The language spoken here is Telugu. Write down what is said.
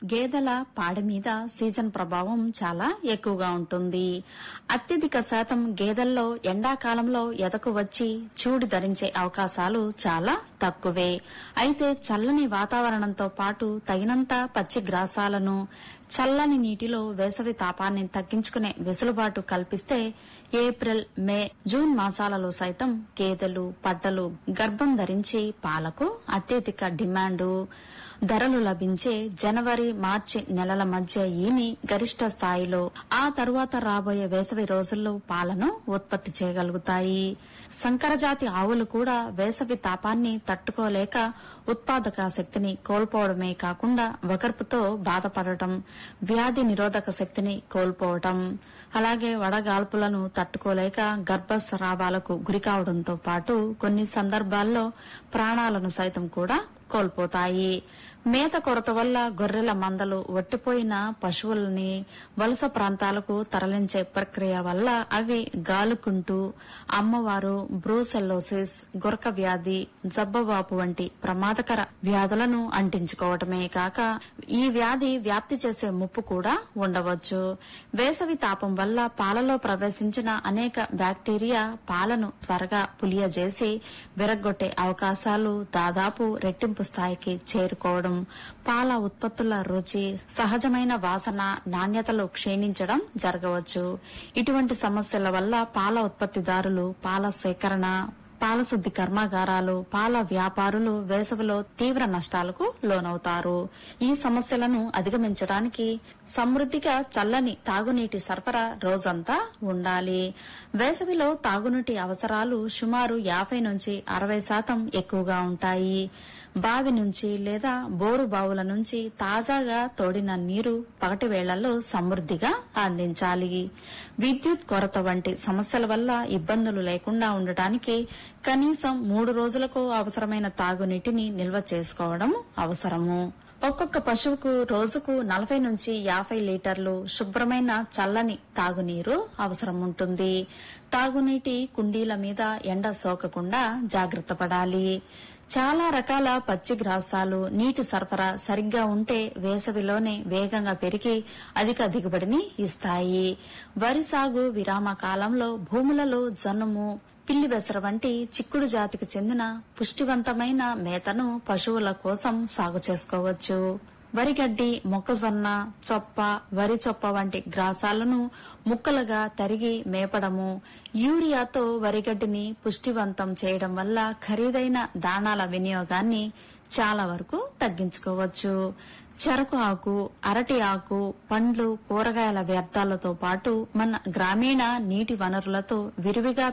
గేదెల పాడి మీద సీజన్ ప్రభావం చాలా ఎక్కువగా ఉంటుంది అత్యధిక శాతం గేదెల్లో ఎండాకాలంలో ఎదకు వచ్చి చూడి ధరించే అవకాశాలు చాలా తక్కువే అయితే చల్లని వాతావరణంతో పాటు తగినంత పచ్చి గ్రాసాలను చల్లని నీటిలో వేసవి తాపాన్ని తగ్గించుకునే వెసులుబాటు కల్పిస్తే ఏప్రిల్ మే జూన్ మాసాలలో సైతం గేదెలు పడ్డలు గర్భం ధరించి పాలకు అత్యధిక డిమాండు ధరలు లభించే జనవరి మార్చి నెలల మధ్య ఈని గరిష్ట స్థాయిలో ఆ తరువాత రాబోయే వేసవి రోజుల్లో పాలను ఉత్పత్తి చేయగలుగుతాయి సంకరజాతి ఆవులు కూడా వేసవి తాపాన్ని తట్టుకోలేక ఉత్పాదక శక్తిని కోల్పోవడమే కాకుండా వగర్పుతో బాధపడటం వ్యాధి నిరోధక శక్తిని కోల్పోవటం అలాగే వడగాల్పులను తట్టుకోలేక గర్భస్రావాలకు గురికావడంతో పాటు కొన్ని సందర్భాల్లో ప్రాణాలను సైతం కూడా కోల్పోతాయి మేత కొరత వల్ల గొర్రెల మందలు ఒట్టిపోయిన పశువులని వలస ప్రాంతాలకు తరలించే ప్రక్రియ వల్ల అవి గాలుకుంటూ అమ్మవారు బ్రూసెల్లోసిస్ గురక వ్యాధి జబ్బవాపు వంటి ప్రమాదకర వ్యాధులను అంటించుకోవటమే కాక ఈ వ్యాధి వ్యాప్తి చేసే ముప్పు కూడా ఉండవచ్చు వేసవి తాపం వల్ల పాలలో ప్రవేశించిన అనేక బ్యాక్టీరియా పాలను త్వరగా పులియజేసి విరగ్గొట్టే అవకాశాలు దాదాపు రెట్టింపు స్థాయికి చేరుకోవడం పాల ఉత్పత్తుల రుచి సహజమైన వాసన నాణ్యతలు క్షీణించడం జరగవచ్చు ఇటువంటి సమస్యల వల్ల పాల ఉత్పత్తిదారులు పాల సేకరణ పాల శుద్ధి కర్మాగారాలు పాల వ్యాపారులు వేసవిలో తీవ్ర నష్టాలకు లోనవుతారు ఈ సమస్యలను అధిగమించడానికి సమృద్ధిగా చల్లని తాగునీటి సరఫరా రోజంతా ఉండాలి వేసవిలో తాగునీటి అవసరాలు సుమారు యాభై నుంచి అరవై శాతం ఎక్కువగా ఉంటాయి బావి నుంచి లేదా బోరు బావుల నుంచి తాజాగా తోడిన నీరు పగటి వేళల్లో సమృద్ధిగా అందించాలి విద్యుత్ కొరత వంటి సమస్యల వల్ల ఇబ్బందులు లేకుండా ఉండటానికి కనీసం మూడు రోజులకు అవసరమైన తాగునీటిని నిల్వ చేసుకోవడం అవసరము ఒక్కొక్క పశువుకు రోజుకు నలభై నుంచి యాభై లీటర్లు శుభ్రమైన చల్లని తాగునీరు అవసరం ఉంటుంది తాగునీటి కుండీల మీద ఎండ సోకకుండా జాగ్రత్త పడాలి చాలా రకాల పచ్చి గ్రాసాలు నీటి సరఫరా సరిగ్గా ఉంటే వేసవిలోనే వేగంగా పెరిగి అధిక దిగుబడిని ఇస్తాయి వరి సాగు విరామ కాలంలో భూములలో జనుము పిల్లి బెసర వంటి చిక్కుడు జాతికి చెందిన పుష్టివంతమైన మేతను పశువుల కోసం సాగు చేసుకోవచ్చు వరిగడ్డి మొక్కజొన్న చొప్ప వరి చొప్ప వంటి గ్రాసాలను ముక్కలుగా తరిగి మేపడము యూరియాతో వరిగడ్డిని పుష్టివంతం చేయడం వల్ల ఖరీదైన దాణాల వినియోగాన్ని చాలా వరకు తగ్గించుకోవచ్చు చెరకు ఆకు అరటి ఆకు పండ్లు కూరగాయల వ్యర్థాలతో పాటు మన గ్రామీణ నీటి వనరులతో విరివిగా